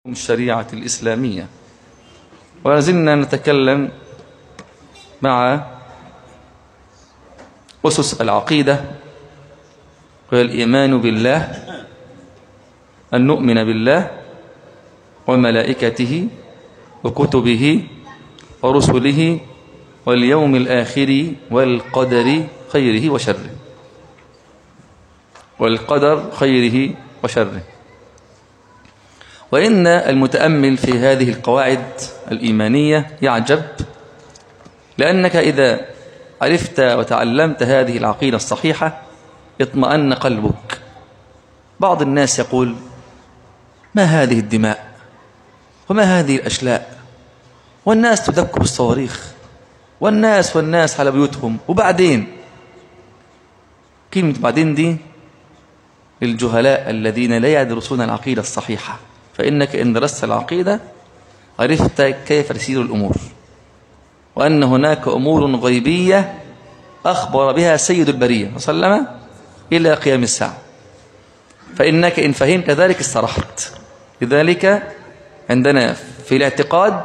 الشريعة الإسلامية ولازلنا نتكلم مع أسس العقيدة والإيمان بالله أن نؤمن بالله وملائكته وكتبه ورسله واليوم الآخر والقدر خيره وشره والقدر خيره وشره وإن المتأمل في هذه القواعد الإيمانية يعجب لأنك إذا عرفت وتعلمت هذه العقيدة الصحيحة اطمأن قلبك بعض الناس يقول ما هذه الدماء وما هذه الأشلاء والناس تدك بالصواريخ والناس والناس على بيوتهم وبعدين كلمة بعدين دي للجهلاء الذين لا يدرسون العقيدة الصحيحة فإنك إن درست العقيدة عرفت كيف تسير الأمور وأن هناك أمور غيبية أخبر بها سيد البرية صلى الله عليه وسلم إلى قيام الساعة فإنك إن فهمت ذلك استرحت لذلك عندنا في الاعتقاد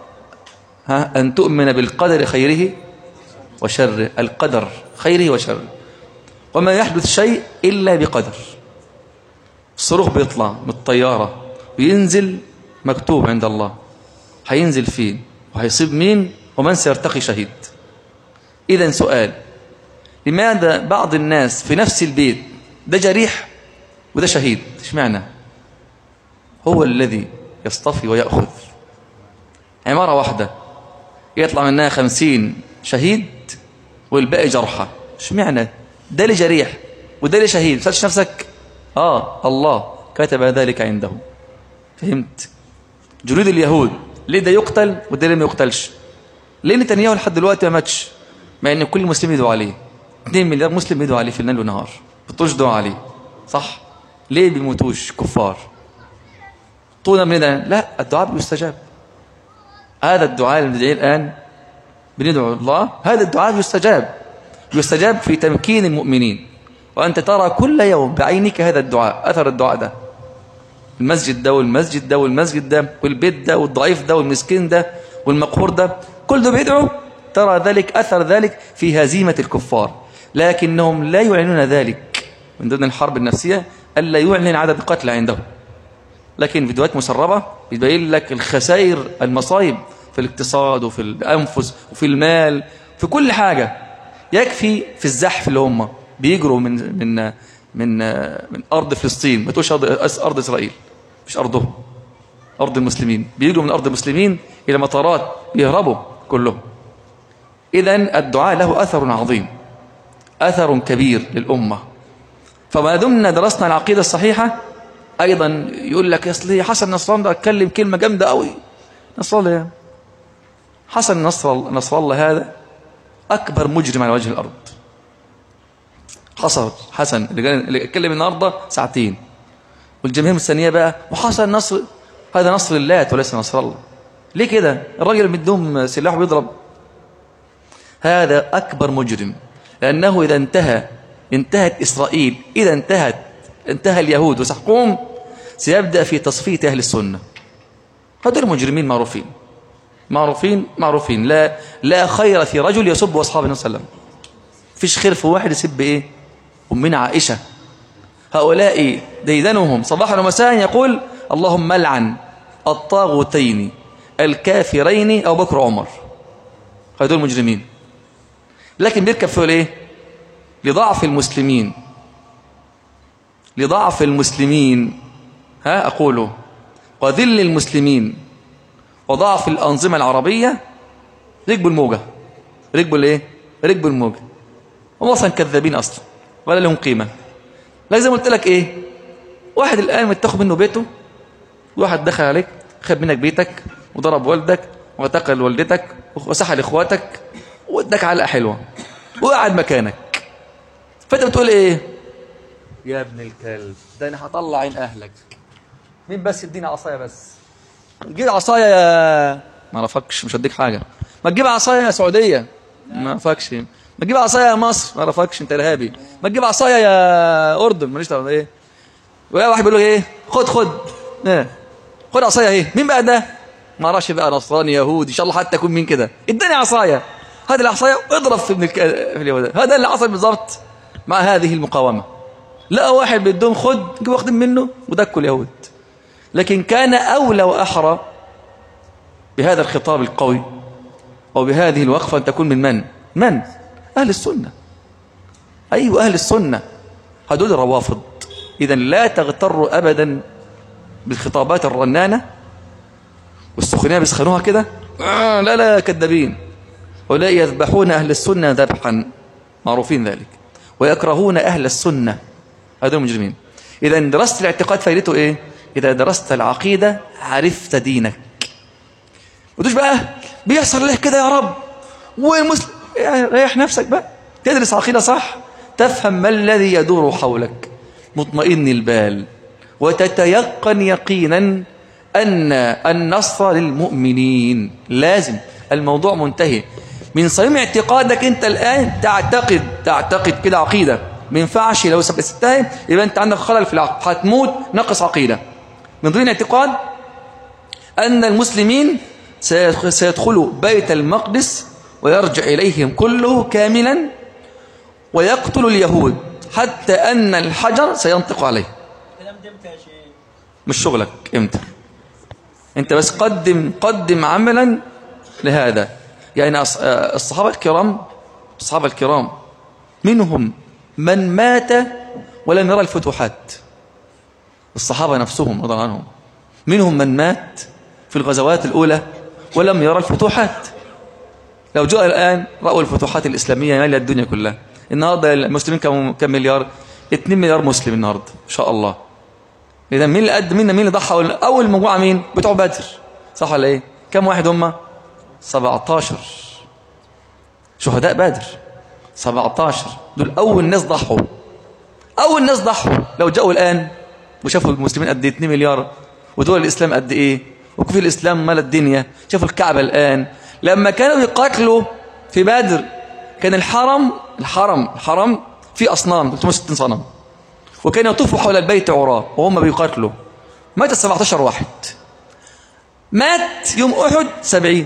ها أن تؤمن بالقدر خيره وشره القدر خيره وشره وما يحدث شيء إلا بقدر الصاروخ بيطلع من الطيارة وينزل مكتوب عند الله هينزل فين وهيصيب مين ومن سيرتقي شهيد إذا سؤال لماذا بعض الناس في نفس البيت ده جريح وده شهيد ايش معنى هو الذي يصطفي ويأخذ عمارة واحدة يطلع منها خمسين شهيد والباقي جرحى ايش معنى ده اللي جريح وده اللي شهيد فسألش نفسك آه الله كتب ذلك عنده فهمت جنود اليهود ليه ده يقتل وده ليه ما يقتلش ليه نتنياهو لحد دلوقتي ما ماتش مع ان كل مسلم يدعو عليه 2 مليار مسلم يدعو عليه في الليل والنهار بتطوش دعاء عليه صح ليه بيموتوش كفار طولا من ده لا الدعاء بيستجاب هذا الدعاء اللي بندعيه الآن بندعو الله هذا الدعاء يستجاب يستجاب في تمكين المؤمنين وأنت ترى كل يوم بعينك هذا الدعاء أثر الدعاء ده المسجد ده والمسجد ده والمسجد ده والبيت ده والضعيف ده والمسكين ده والمقهور ده كل ده بيدعو ترى ذلك أثر ذلك في هزيمة الكفار لكنهم لا يعلنون ذلك من ضمن الحرب النفسية ألا يعلن عدد القتلى عندهم لكن فيديوهات مسربة بتبين لك الخسائر المصايب في الاقتصاد وفي الأنفس وفي المال في كل حاجة يكفي في الزحف اللي هم بيجروا من من من من أرض فلسطين ما تقولش أرض, أرض إسرائيل مش أرضهم أرض المسلمين بيجروا من أرض المسلمين إلى مطارات بيهربوا كلهم إذا الدعاء له أثر عظيم أثر كبير للأمة فما دمنا درسنا العقيدة الصحيحة أيضا يقول لك يصلي حسن نصر الله اتكلم كلمة جامدة قوي نصر الله حسن نصر, نصر الله هذا أكبر مجرم على وجه الأرض حصل حسن اللي اتكلم النهارده ساعتين والجماهير مستنيه بقى وحسن نصر هذا نصر الله وليس نصر الله ليه كده الراجل مدهم سلاح بيضرب هذا أكبر مجرم لأنه إذا انتهى انتهت إسرائيل إذا انتهت انتهى اليهود وسحقهم سيبدأ في تصفية أهل السنة هذول المجرمين معروفين معروفين معروفين لا لا خير في رجل يسب أصحاب النبي صلى الله عليه وسلم فيش خير في واحد يسب إيه أمنا عائشة هؤلاء ديدنهم صباحا ومساء يقول اللهم لعن الطاغوتين الكافرين أو بكر عمر هذول المجرمين لكن بيركب فيه ايه لضعف المسلمين لضعف المسلمين ها أقوله وذل المسلمين وضعف الأنظمة العربية ركبوا الموجة ركبوا الايه ركبوا الموجة هم اصلا كذابين اصلا ولا لهم قيمة لكن زي ما قلت لك ايه واحد الآن متاخد منه بيته واحد دخل عليك خد منك بيتك وضرب والدك واعتقل والدتك وسحل اخواتك واداك علقه حلوه وقعد مكانك فانت بتقول ايه يا ابن الكلب ده انا هطلع عين اهلك مين بس يديني عصايه بس تجيب عصايه يا ما اعرفكش مش هديك حاجه ما تجيب عصايه يا سعوديه ما اعرفكش ما تجيب عصايه يا مصر ما اعرفكش انت ارهابي ما تجيب عصايه يا اردن ماليش دعوه ايه واحد بيقول له ايه خد خد ايه خد عصايه اهي مين بقى ده ما اعرفش بقى نصراني يهودي ان شاء الله حتى يكون مين كده اداني عصايه هذه العصايه اضرب في ابن الك... في اليهود هذا اللي حصل بالظبط مع هذه المقاومه لقى واحد بدهم خد يجوا واخدين منه ودكوا اليهود لكن كان اولى واحرى بهذا الخطاب القوي او بهذه الوقفه ان تكون من من من اهل السنه ايوه اهل السنه هدول الروافض اذا لا تغتروا ابدا بالخطابات الرنانه والسخونيه بيسخنوها كده آه لا لا كذابين ولا يذبحون أهل السنة ذبحا معروفين ذلك ويكرهون أهل السنة هذول المجرمين إذا درست الاعتقاد فايدته إيه إذا درست العقيدة عرفت دينك وتوش بقى بيحصل ليه كده يا رب والمسلم يعني ريح نفسك بقى تدرس عقيدة صح تفهم ما الذي يدور حولك مطمئن البال وتتيقن يقينا أن النصر للمؤمنين لازم الموضوع منتهي من صميم اعتقادك انت الآن تعتقد تعتقد كده عقيدة ما ينفعش لو سبتها يبقى انت عندك خلل في العقل هتموت نقص عقيدة من ضمن اعتقاد أن المسلمين سيدخلوا بيت المقدس ويرجع إليهم كله كاملا ويقتل اليهود حتى أن الحجر سينطق عليه مش شغلك امتى انت بس قدم قدم عملا لهذا يعني الصحابة الكرام الصحابة الكرام منهم من مات ولم يرى الفتوحات الصحابة نفسهم رضي عنهم منهم من مات في الغزوات الأولى ولم يرى الفتوحات لو جاء الآن رأوا الفتوحات الإسلامية مالية الدنيا كلها النهاردة المسلمين كم كم مليار 2 مليار مسلم النهاردة إن شاء الله إذا مين اللي قد مين مين اللي ضحى أول مجموعة مين بتوع بدر صح ولا إيه كم واحد هم 17 شهداء بدر 17 دول أول ناس ضحوا أول ناس ضحوا لو جاءوا الآن وشافوا المسلمين قد 2 مليار ودول الإسلام قد إيه وكيف الإسلام مال الدنيا شافوا الكعبة الآن لما كانوا يقاتلوا في بدر كان الحرم الحرم الحرم فيه أصنام 360 صنم وكان يطوفوا حول البيت عراة وهم بيقاتلوا مات 17 واحد مات يوم أحد 70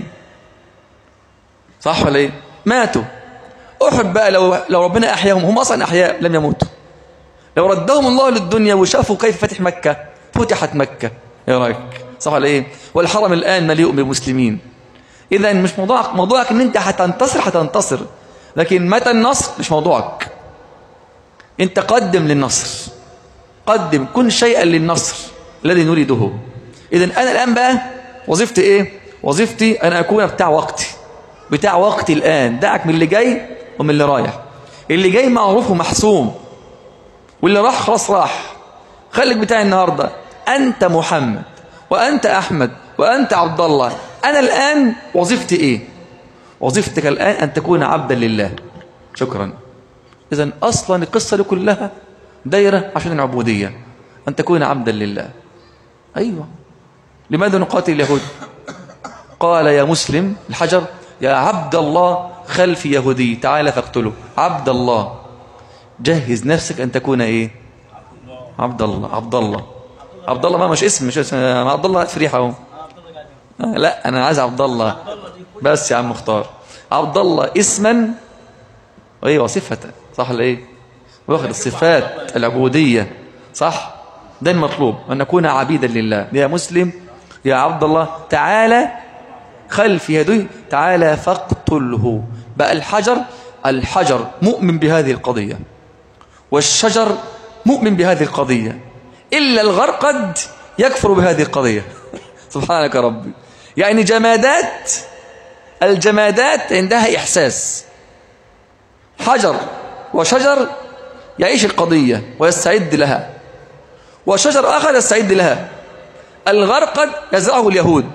صح ولا ايه ماتوا أحد بقى لو لو ربنا أحياهم هم أصلا أحياء لم يموتوا لو ردهم الله للدنيا وشافوا كيف فتح مكة فتحت مكة ايه رايك صح ولا ايه والحرم الآن مليء بالمسلمين إذا مش موضوعك موضوعك ان انت هتنتصر هتنتصر لكن متى النصر مش موضوعك انت قدم للنصر قدم كن شيئا للنصر الذي نريده إذا أنا الآن بقى وظيفتي إيه وظيفتي أنا أكون بتاع وقتي بتاع وقتي الآن دعك من اللي جاي ومن اللي رايح اللي جاي معروف ومحسوم واللي راح خلاص راح خليك بتاع النهاردة أنت محمد وأنت أحمد وأنت عبد الله أنا الآن وظيفتي إيه وظيفتك الآن أن تكون عبدا لله شكرا إذا أصلا القصة دي كلها دايرة عشان العبودية أن تكون عبدا لله أيوة لماذا نقاتل اليهود قال يا مسلم الحجر يا عبد الله خلف يهودي تعال فاقتله عبد الله جهز نفسك أن تكون إيه عبد الله عبد الله عبد الله ما مش اسم مش اسم عبد الله فريحة اهو لا أنا عايز عبد الله بس يا عم مختار عبد الله اسما ايوه صفة صح ولا ايه واخد الصفات العبودية صح ده المطلوب أن نكون عبيدا لله يا مسلم يا عبد الله تعالى خلف يديه تعالى فاقتله بقى الحجر الحجر مؤمن بهذه القضية والشجر مؤمن بهذه القضية إلا الغرقد يكفر بهذه القضية سبحانك ربي يعني جمادات الجمادات عندها إحساس حجر وشجر يعيش القضية ويستعد لها وشجر آخر يستعد لها الغرقد يزرعه اليهود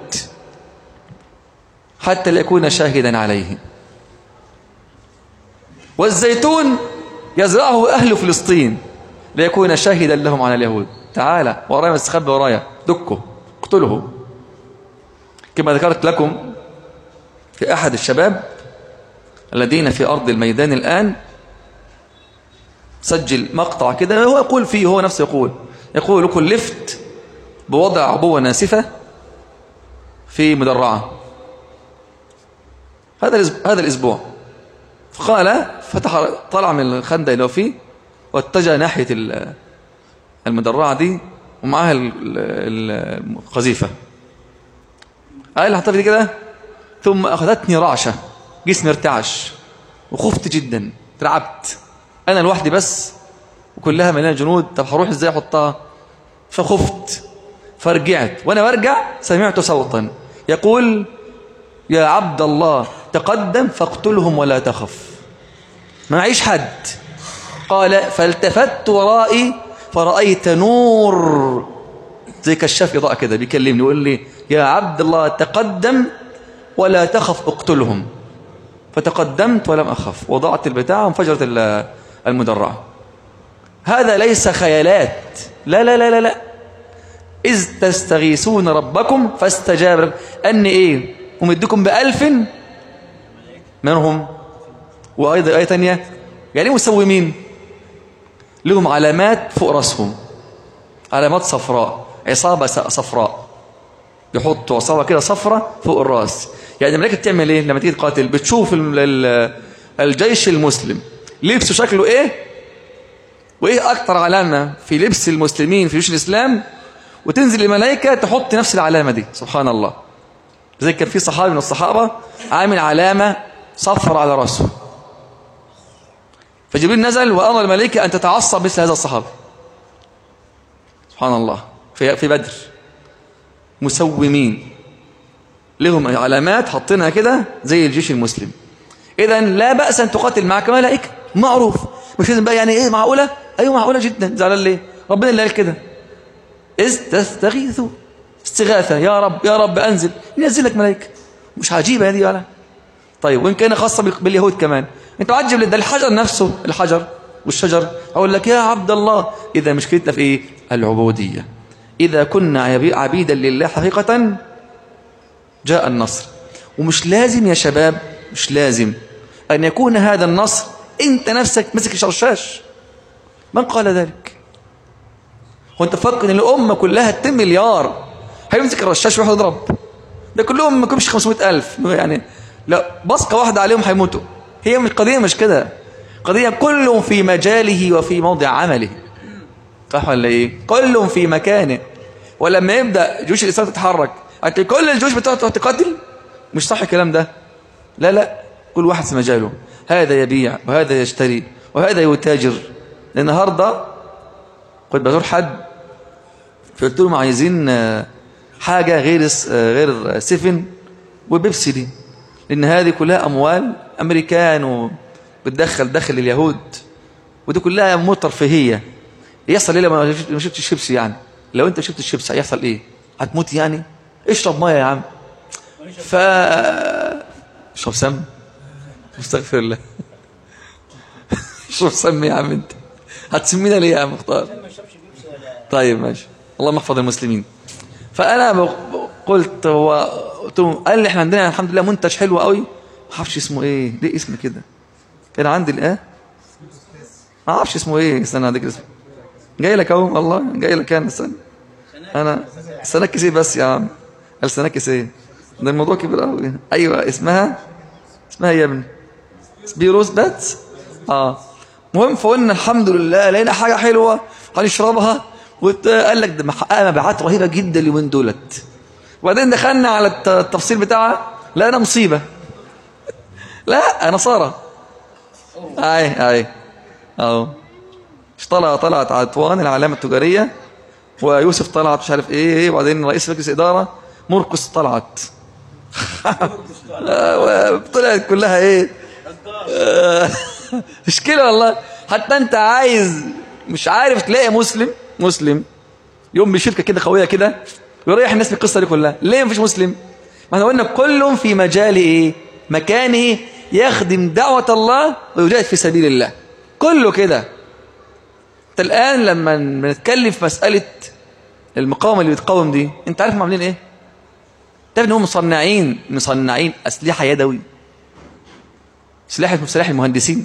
حتى ليكون شاهدا عليه والزيتون يزرعه أهل فلسطين ليكون شاهدا لهم على اليهود تعالى ورايا مستخبي ورايا دكه اقتله كما ذكرت لكم في أحد الشباب الذين في أرض الميدان الآن سجل مقطع كده هو يقول فيه هو نفسه يقول يقول كلفت بوضع عبوة ناسفة في مدرعة هذا هذا الأسبوع فقال فتح طلع من الخندق اللي هو فيه واتجه ناحية المدرعة دي ومعاها القذيفة قال حطها في كده ثم أخذتني رعشة جسمي ارتعش وخفت جدا ترعبت أنا لوحدي بس وكلها مليانة جنود طب هروح ازاي احطها فخفت فرجعت وانا برجع سمعت صوتا يقول يا عبد الله تقدم فاقتلهم ولا تخف ما معيش حد قال فالتفت ورائي فرأيت نور زي كشاف إضاءة كده بيكلمني يقول لي يا عبد الله تقدم ولا تخف اقتلهم فتقدمت ولم أخف وضعت البتاع وانفجرت المدرعة هذا ليس خيالات لا لا لا لا لا إذ تستغيثون ربكم فاستجاب أن إيه ومدكم بألف منهم وأيضا آية تانية يعني مسومين لهم علامات فوق رأسهم علامات صفراء عصابة صفراء يحطوا عصابة كده صفراء فوق الرأس يعني الملائكة بتعمل ايه لما تيجي تقاتل بتشوف الجيش المسلم لبسه شكله ايه وايه اكتر علامة في لبس المسلمين في جيش الاسلام وتنزل الملائكة تحط نفس العلامة دي سبحان الله زي كان في صحابي من الصحابة عامل علامة صفر على رأسه فجبريل نزل وأمر الملائكة أن تتعصب مثل هذا الصحابي سبحان الله في في بدر مسومين لهم علامات حاطينها كده زي الجيش المسلم إذا لا بأس أن تقاتل معك ملائكة معروف مش لازم بقى يعني إيه معقولة أيوة معقولة جدا زعلان ليه ربنا اللي قال كده إذ تستغيثوا استغاثة يا رب يا رب أنزل ينزل لك ملائكة مش عجيبة هذه ولا طيب وإن كان خاصة باليهود كمان أنت عجب ده الحجر نفسه الحجر والشجر أقول لك يا عبد الله إذا مشكلتنا في إيه العبودية إذا كنا عبيدا لله حقيقة جاء النصر ومش لازم يا شباب مش لازم أن يكون هذا النصر أنت نفسك مسك الشرشاش من قال ذلك هو أنت فكر أن الأمة كلها 2 مليار هيمسك الرشاش ويروح يضرب ده كلهم ما كمش 500 ألف يعني لا بصقة واحدة عليهم هيموتوا هي مش قضية مش كده قضية كل في مجاله وفي موضع عمله صح ولا ايه كل في مكانه ولما يبدأ جيوش الإسلام تتحرك كل الجيوش بتاعته تقاتل مش صح الكلام ده لا لا كل واحد في مجاله هذا يبيع وهذا يشتري وهذا يتاجر النهارده كنت بزور حد فقلت لهم عايزين حاجة غير غير سفن وبيبسي دي لأن هذه كلها أموال أمريكان وبتدخل دخل اليهود ودي كلها أمور ترفيهية يحصل إيه لما ما شفتش الشيبسي يعني لو أنت شفت الشيبسي هيحصل إيه هتموت يعني اشرب مية يا عم ف اشرب سم مستغفر الله اشرب سم يا عم انت هتسمينا ليه يا عم مختار طيب ماشي اللهم احفظ المسلمين فانا قلت هو قال لي احنا عندنا الحمد لله منتج حلو قوي ما اعرفش اسمه ايه ليه اسم كده كان عندي الايه ما اعرفش اسمه ايه استنى اديك اسمه جاي لك اهو والله جاي لك انا استنى انا سنكس ايه بس يا عم قال سنكس ايه ده الموضوع كبير قوي ايوه اسمها اسمها ايه يا ابني سبيروس بات اه مهم فقلنا الحمد لله لقينا حاجه حلوه هنشربها وقال لك ده محققه مبيعات رهيبه جدا اليومين دولت وبعدين دخلنا على التفصيل بتاعها لقينا مصيبه لا نصارى اي اي اهو طلع طلعت عطوان العلامه التجاريه ويوسف طلعت مش عارف ايه وبعدين رئيس مجلس اداره مرقس طلعت طلعت كلها ايه مشكله والله حتى انت عايز مش عارف تلاقي مسلم مسلم يوم بشركه كده قويه كده ويريح الناس في القصه دي كلها ليه مفيش مسلم ما احنا قلنا كل في مجال ايه مكانه يخدم دعوه الله ويجاهد في سبيل الله كله كده انت الان لما بنتكلم في مساله المقاومه اللي بتقاوم دي انت عارف هم عاملين ايه تعرف ان هم مصنعين مصنعين اسلحه يدوي سلاح اسمه سلاح المهندسين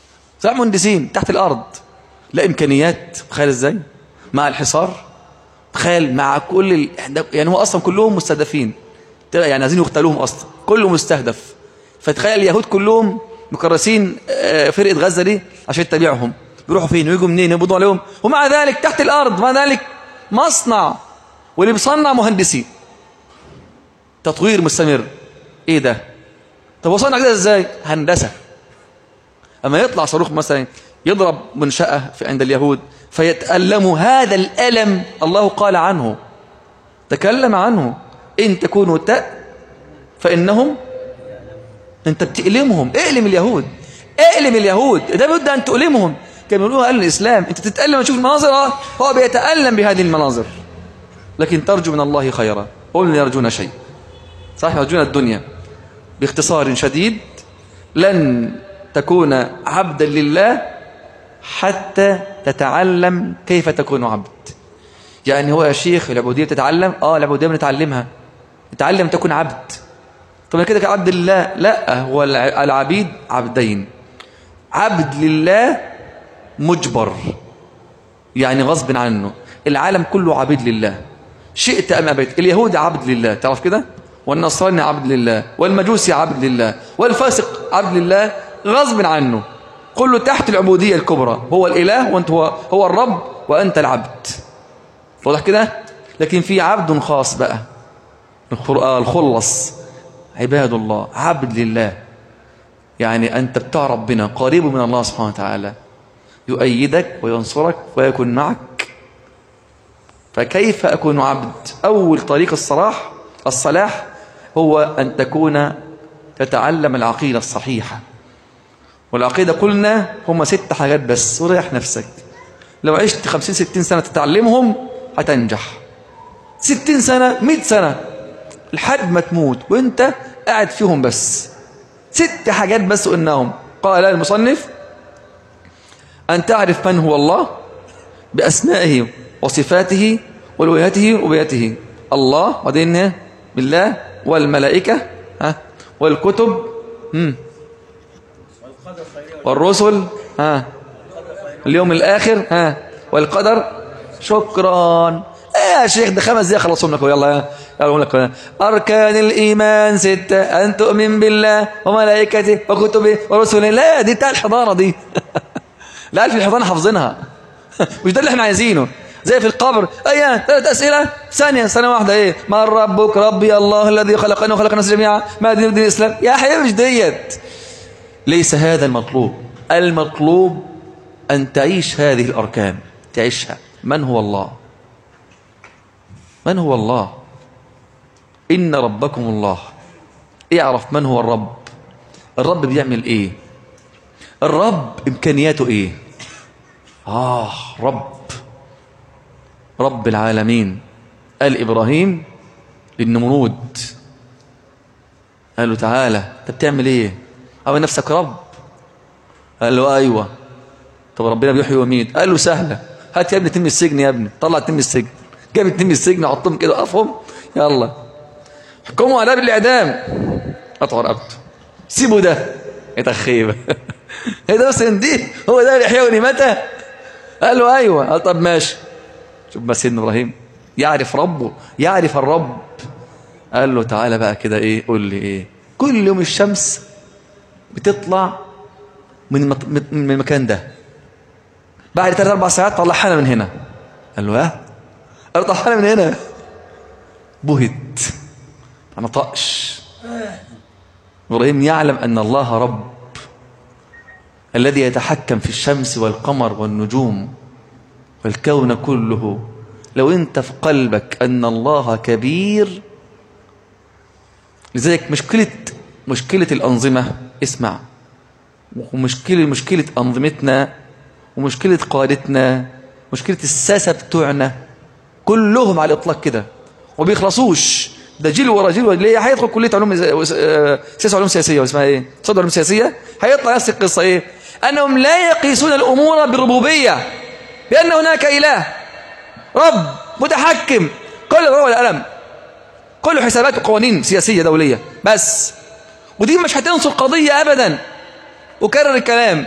سلاح مهندسين تحت الارض لا امكانيات تخيل ازاي مع الحصار تخيل مع كل ال... يعني هو اصلا كلهم مستهدفين يعني عايزين يقتلوهم اصلا كله مستهدف فتخيل اليهود كلهم مكرسين آه، فرقه غزه دي عشان تتابعهم بيروحوا فين ويجوا منين يقبضوا عليهم ومع ذلك تحت الارض مع ذلك مصنع واللي بيصنع مهندسين تطوير مستمر ايه ده طب وصلنا كده ازاي هندسه اما يطلع صاروخ مثلا يضرب منشأة في عند اليهود فيتألموا هذا الألم الله قال عنه تكلم عنه إن تكونوا تأ فإنهم أنت بتألمهم اعلم اليهود اعلم اليهود ده بد أن تؤلمهم كانوا يقولوها أهل الإسلام أنت تتألم تشوف المناظر آه هو بيتألم بهذه المناظر لكن ترجو من الله خيرا قل يرجون شيء صح يرجون الدنيا باختصار شديد لن تكون عبدا لله حتى تتعلم كيف تكون عبد يعني هو يا شيخ العبودية تتعلم اه العبودية بنتعلمها نتعلم تكون عبد طب كده كعبد لله لا هو العبيد عبدين عبد لله مجبر يعني غصب عنه العالم كله عبيد لله شئت أم أبيت اليهود عبد لله تعرف كده والنصراني عبد لله والمجوسي عبد لله والفاسق عبد لله غصب عنه كله تحت العبودية الكبرى هو الإله وأنت هو, هو الرب وأنت العبد واضح كده لكن في عبد خاص بقى الخلص عباد الله عبد لله يعني أنت بتاع ربنا قريب من الله سبحانه وتعالى يؤيدك وينصرك ويكون معك فكيف أكون عبد أول طريق الصلاح الصلاح هو أن تكون تتعلم العقيدة الصحيحة والعقيدة قلنا هم ست حاجات بس وريح نفسك لو عشت خمسين ستين سنة تتعلمهم هتنجح ستين سنة مئة سنة لحد ما تموت وانت قاعد فيهم بس ست حاجات بس قلناهم قال المصنف أن تعرف من هو الله بأسمائه وصفاته والوهاته وبيته الله وبعدين بالله والملائكة ها والكتب هم والرسل ها اليوم الآخر ها والقدر شكرا ايه يا شيخ ده خمس دقايق خلصهم لك يلا يلا لك أركان الإيمان ستة أن تؤمن بالله وملائكته وكتبه ورسله لا دي بتاع الحضانة دي لا في الحضانة حافظينها مش ده اللي احنا عايزينه زي في القبر ايه ثلاث اسئله ثانيه ثانيه واحده ايه من ربك ربي الله الذي خلقنا وخلق الناس جميعا ما دين دين الاسلام يا حبيبي مش ديت ليس هذا المطلوب المطلوب أن تعيش هذه الأركان تعيشها من هو الله من هو الله إن ربكم الله اعرف من هو الرب الرب بيعمل إيه الرب إمكانياته إيه آه رب رب العالمين قال إبراهيم للنمرود قال له تعالى انت بتعمل ايه أو نفسك رب قال له أيوة طب ربنا بيحيي ويميت قال له سهلة هات يا ابني تم السجن يا ابني طلع تم السجن جاب تم السجن حطهم كده وقفهم يلا حكموا على بالإعدام قطعوا رقبته سيبوا ده يتخيب ايه ده بس دي هو ده اللي يحيوني متى قال له ايوه قال طب ماشي شوف بس سيدنا ابراهيم يعرف ربه يعرف الرب قال له تعالى بقى كده ايه قول لي ايه كل يوم الشمس بتطلع من من المكان ده بعد ثلاث اربع ساعات طلعها من هنا قال له ها قال طلعها من هنا بهت انا طقش ابراهيم يعلم ان الله رب الذي يتحكم في الشمس والقمر والنجوم والكون كله لو انت في قلبك ان الله كبير لذلك مشكلة مشكلة الأنظمة اسمع ومشكلة مشكلة أنظمتنا ومشكلة قادتنا مشكلة الساسة بتوعنا كلهم على الإطلاق كده وبيخلصوش ده جيل ورا جيل ليه هيدخل كلية علوم سياسة علوم سياسية واسمها ايه صدر علوم سياسية هيطلع نفس القصة ايه أنهم لا يقيسون الأمور بالربوبية بأن هناك إله رب متحكم كل الروح والألم كله حسابات وقوانين سياسية دولية بس ودي مش هتنصر قضية أبدا وكرر الكلام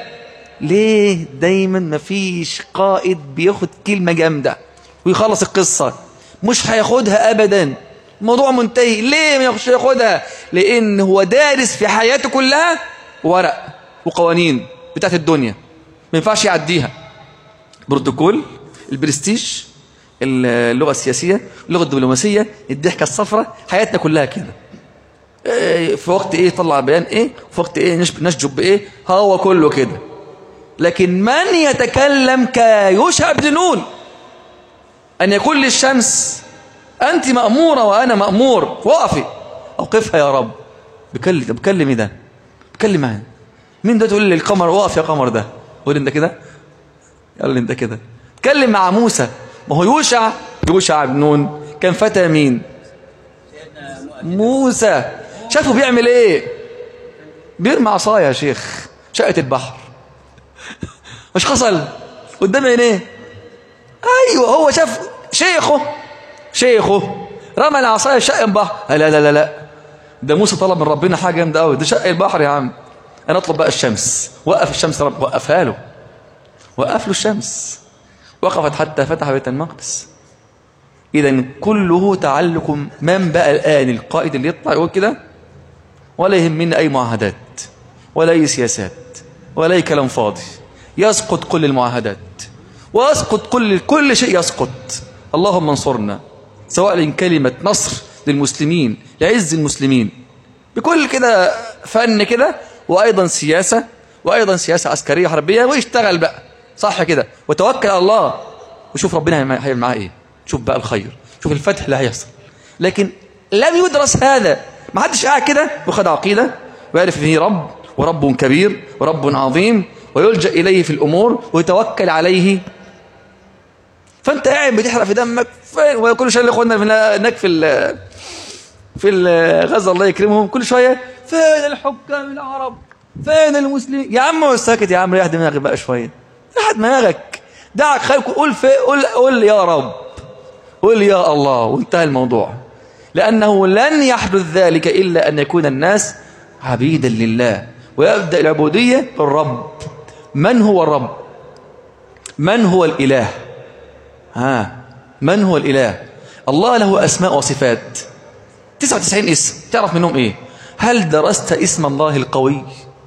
ليه دايما مفيش قائد بياخد كلمة جامدة ويخلص القصة مش هياخدها أبدا الموضوع منتهي ليه مش هياخدها لأن هو دارس في حياته كلها ورق وقوانين بتاعت الدنيا ما ينفعش يعديها بروتوكول البرستيج اللغة السياسية اللغة الدبلوماسية الضحكة الصفراء حياتنا كلها كده إيه، في وقت ايه طلع بيان ايه في وقت ايه نشجب بايه هو كله كده لكن من يتكلم كيوشع بن نون أن يقول للشمس أنت مأمورة وأنا مأمور وقفي أوقفها يا رب بكلم بكلم ده بكلم معايا مين ده تقول لي القمر وقف يا قمر ده قول انت كده قال انت كده اتكلم مع موسى ما هو يوشع يوشع بن نون كان فتى مين موسى شافه بيعمل ايه بيرمي عصايه يا شيخ شقه البحر مش حصل قدام عينيه ايوه هو شاف شيخه شيخه رمى العصايه شق البحر لا لا لا لا ده موسى طلب من ربنا حاجه جامده قوي ده شق البحر يا عم انا اطلب بقى الشمس وقف الشمس رب وقفها له وقف له الشمس وقفت حتى فتح بيت المقدس اذا كله تعلق من بقى الان القائد اللي يطلع يقول كده ولا يهمني اي معاهدات ولا اي سياسات ولا اي كلام فاضي يسقط كل المعاهدات ويسقط كل كل شيء يسقط اللهم انصرنا سواء كلمة نصر للمسلمين لعز المسلمين بكل كده فن كده وأيضا سياسة وأيضا سياسة عسكرية حربية ويشتغل بقى صح كده وتوكل على الله وشوف ربنا هيعمل معاه ايه شوف بقى الخير شوف الفتح اللي هيحصل لكن لم يدرس هذا ما حدش قاعد كده وخد عقيدة ويعرف فيه رب ورب كبير ورب عظيم ويلجأ إليه في الأمور ويتوكل عليه فأنت قاعد بتحرق في دمك فين وكل شوية اخواننا هناك في في غزة الله يكرمهم كل شوية فين الحكام العرب فين المسلمين يا عم ساكت يا عم ريح دماغك بقى شوية ريح دماغك دعك خيرك قول في قول قول يا رب قول يا الله وانتهى الموضوع لأنه لن يحدث ذلك إلا أن يكون الناس عبيدا لله ويبدأ العبودية بالرب من هو الرب من هو الإله ها من هو الإله الله له أسماء وصفات 99 اسم تعرف منهم إيه هل درست اسم الله القوي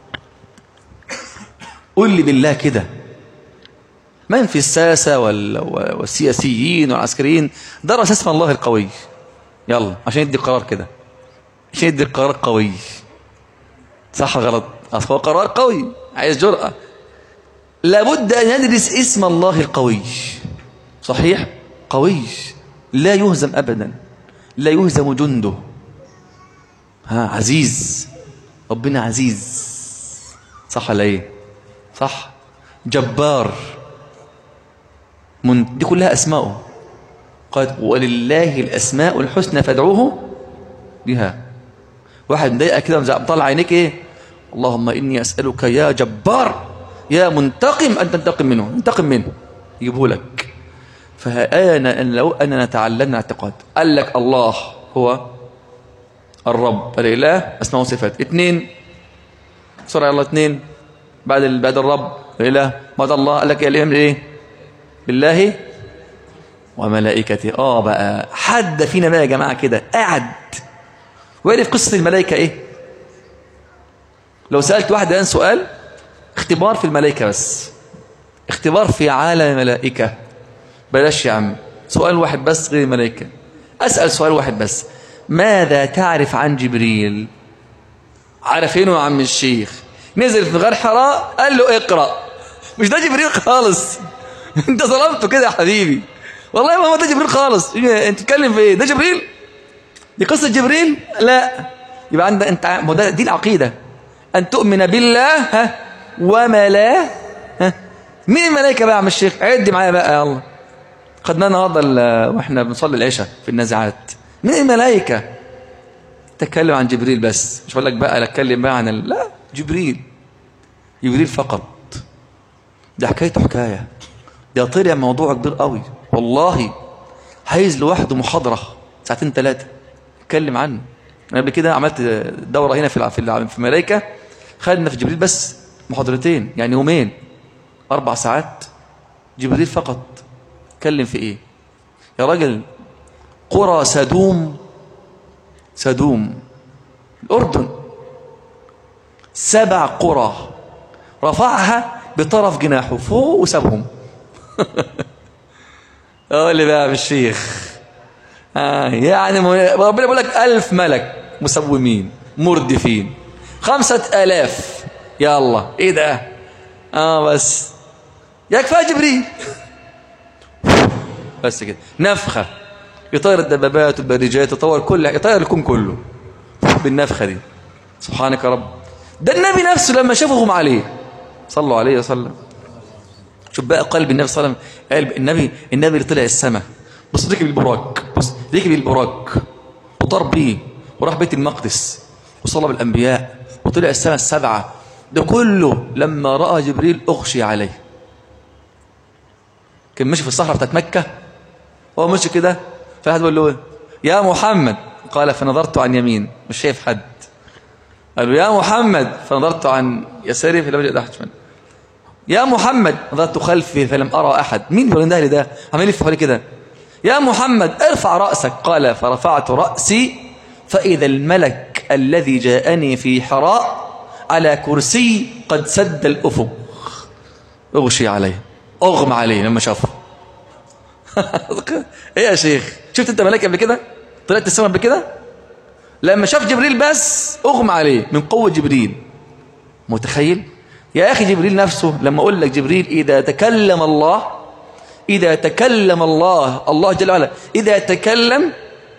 قل لي بالله كده من في الساسة والسياسيين والعسكريين درس اسم الله القوي يلا عشان يدي قرار كده عشان يدي قرار قوي صح غلط أصل هو قرار قوي عايز جرأة لابد أن ندرس اسم الله القوي صحيح قوي لا يهزم أبدا لا يهزم جنده ها عزيز ربنا عزيز صح ولا ايه صح جبار من دي كلها أسماءه قال ولله الأسماء الحسنى فادعوه بها واحد مضايقك كده مطلع عينيك ايه اللهم إني أسألك يا جبار يا منتقم أن تنتقم منه انتقم منه يجيبه لك فآن أن لو أننا تعلمنا اعتقاد قال لك الله هو الرب الإله أسماء وصفات اثنين بسرعة يلا اثنين بعد بعد الرب الإله بعد الله قال لك يا الإله إيه بالله وملائكته آه بقى حد فينا بقى يا جماعة كده قعد وعرف قصة الملائكة إيه لو سألت واحد الآن سؤال اختبار في الملائكة بس اختبار في عالم الملائكة بلاش يا عم سؤال واحد بس غير الملائكة أسأل سؤال واحد بس ماذا تعرف عن جبريل عارفينه يا عم الشيخ نزل في غار حراء قال له اقرأ مش ده جبريل خالص انت ظلمته كده يا حبيبي والله ما هو ده جبريل خالص انت تتكلم في ايه ده جبريل دي قصة جبريل لا يبقى عندك انت ما ده دي العقيدة أن تؤمن بالله ها وملا ها مين الملائكة بقى يا عم الشيخ عد معايا بقى يا الله خدنا النهارده واحنا بنصلي العشاء في النازعات مين الملائكة تتكلم عن جبريل بس مش بقول لك بقى اتكلم بقى عن ال... لا جبريل جبريل فقط ده حكايته حكاية ده طلع موضوع كبير قوي والله عايز لوحده محاضرة ساعتين ثلاثة اتكلم عنه انا قبل كده عملت دورة هنا في في في الملائكة خدنا في جبريل بس محاضرتين يعني يومين أربع ساعات جبريل فقط اتكلم في ايه يا راجل قرى سدوم سدوم الأردن سبع قرى رفعها بطرف جناحه فوق وسابهم قول لي بقى الشيخ آه يعني ربنا بيقول لك ألف ملك مسومين مردفين خمسة آلاف يا الله إيه ده آه بس يكفى جبريل بس كده نفخة يطير الدبابات والبريجات يطور كل يطير الكون كله بالنفخة دي سبحانك يا رب ده النبي نفسه لما شافهم عليه صلوا عليه وسلم شوف بقى قلب النبي صلى الله عليه وسلم قلب النبي النبي اللي طلع السماء بص ركب البراك بص ركب البراك وطار بيه وراح بيت المقدس وصلى بالانبياء وطلع السماء السبعه ده كله لما راى جبريل اغشي عليه كان ماشي في الصحراء بتاعت مكه هو ماشي كده فواحد بيقول له يا محمد قال فنظرت عن يمين مش شايف حد قال له يا محمد فنظرت عن يساري فلم اجد احد شمال يا محمد نظرت خلفي فلم ارى احد مين بيقول ده ده عمال يلف حوالي كده يا محمد ارفع راسك قال فرفعت راسي فاذا الملك الذي جاءني في حراء على كرسي قد سد الافق اغشي عليه اغمى عليه لما شافه ايه يا شيخ شفت انت ملاك قبل كده طلعت السماء قبل كده لما شاف جبريل بس اغمى عليه من قوة جبريل متخيل يا أخي جبريل نفسه لما أقول لك جبريل إذا تكلم الله إذا تكلم الله الله جل وعلا إذا تكلم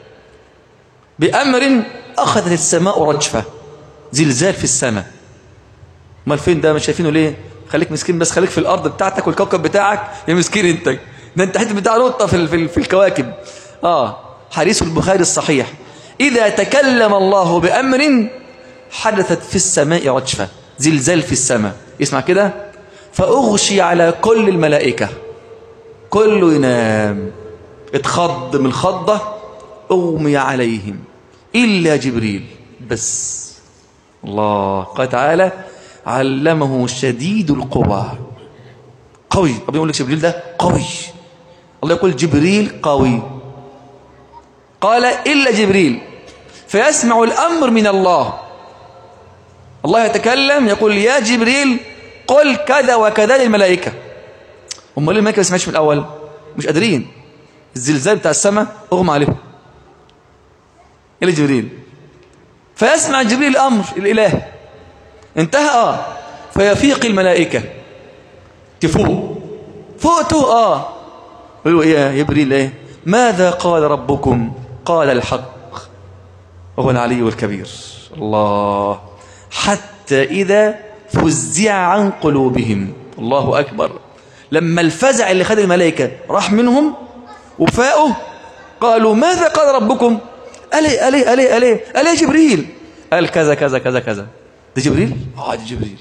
بأمر أخذت السماء رجفة زلزال في السماء امال فين ده مش شايفينه ليه خليك مسكين بس خليك في الأرض بتاعتك والكوكب بتاعك يا مسكين انت ده انت حته بتاع نقطة في, في, في الكواكب آه حديث البخاري الصحيح إذا تكلم الله بأمر حدثت في السماء رجفة زلزال في السماء اسمع كده فأغشي على كل الملائكة كله ينام اتخض من الخضة أغمي عليهم إلا جبريل بس الله قال تعالى علمه شديد القوى قوي ربنا يقول لك جبريل ده قوي الله يقول جبريل قوي قال إلا جبريل فيسمع الأمر من الله الله يتكلم يقول يا جبريل قل كذا وكذا للملائكة هم ليه الملائكة ما سمعتش من الأول مش قادرين الزلزال بتاع السماء أغمى عليهم إلى جبريل فيسمع جبريل الأمر الإله انتهى آه فيفيق الملائكة تفوق فوقته آه يقولوا يا جبريل إيه ماذا قال ربكم قال الحق وهو العلي الكبير الله حتى إذا فزع عن قلوبهم الله أكبر لما الفزع اللي خد الملائكة راح منهم وفاقوا قالوا ماذا قال ربكم ألي ألي ألي ألي ألي جبريل قال كذا كذا كذا كذا ده جبريل آه ده جبريل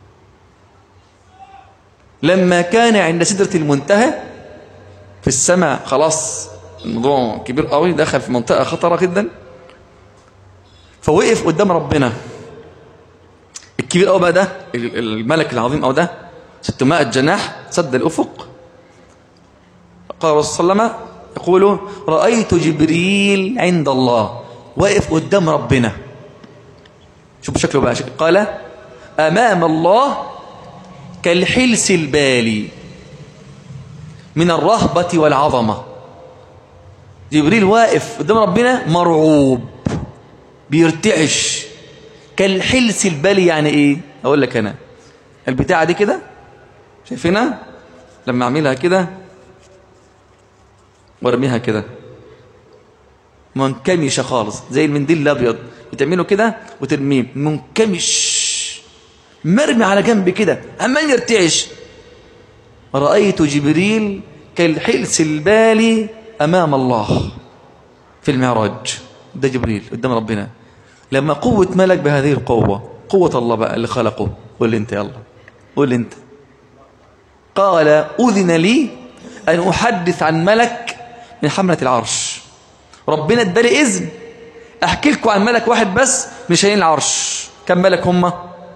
لما كان عند سدرة المنتهى في السماء خلاص الموضوع كبير قوي دخل في منطقة خطرة جدا فوقف قدام ربنا الكبير قوي بقى ده الملك العظيم قوي ده 600 جناح سد الأفق قال الرسول صلى الله عليه وسلم يقول رأيت جبريل عند الله واقف قدام ربنا شوف شكله بقى شكله. قال أمام الله كالحلس البالي من الرهبة والعظمة جبريل واقف قدام ربنا مرعوب بيرتعش كالحلس البالي يعني ايه اقول لك انا البتاعه دي كده شايفينها لما اعملها كده وارميها كده منكمشه خالص زي المنديل الابيض بتعمله كده وترميه منكمش مرمي على جنب كده عمال يرتعش رايت جبريل كالحلس البالي امام الله في المعراج ده جبريل قدام ربنا لما قوة ملك بهذه القوة قوة الله بقى اللي خلقه قول لي انت يلا قول لي انت قال أذن لي أن أحدث عن ملك من حملة العرش ربنا ادالي إذن أحكي لكم عن ملك واحد بس من شايلين العرش كم ملك هم